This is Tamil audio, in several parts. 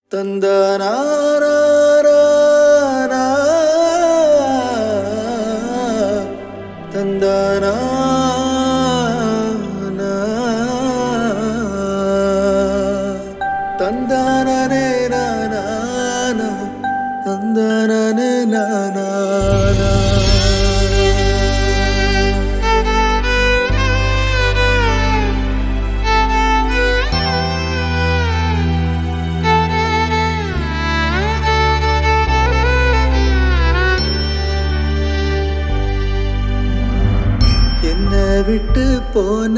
தந்தனாரா தந்தனா தந்தானே நானா தந்தானே நானா என்ன விட்டு போன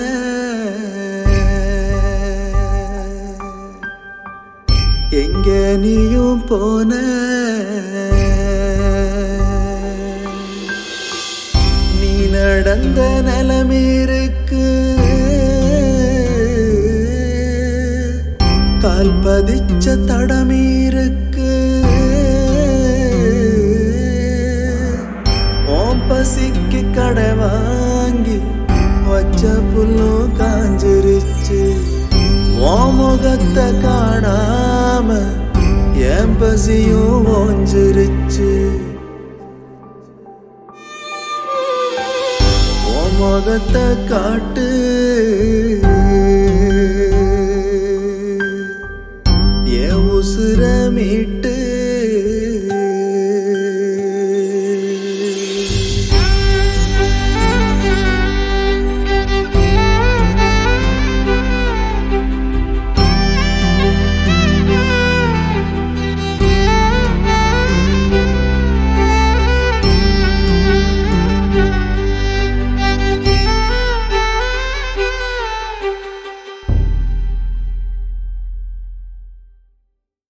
எங்க நீயும் போன நீ நடந்த நிலமீருக்கு கால் பதிச்ச தடமீருக்கு ஓம் பசிக்கு கடை வாங்கி வச்ச புல்லும் காஞ்சிருச்சு ஓ முகத்தை காணாம என் பசியும் ஓஞ்சிருச்சு ஓ முகத்தை காட்டு என் உசுர மீட்டு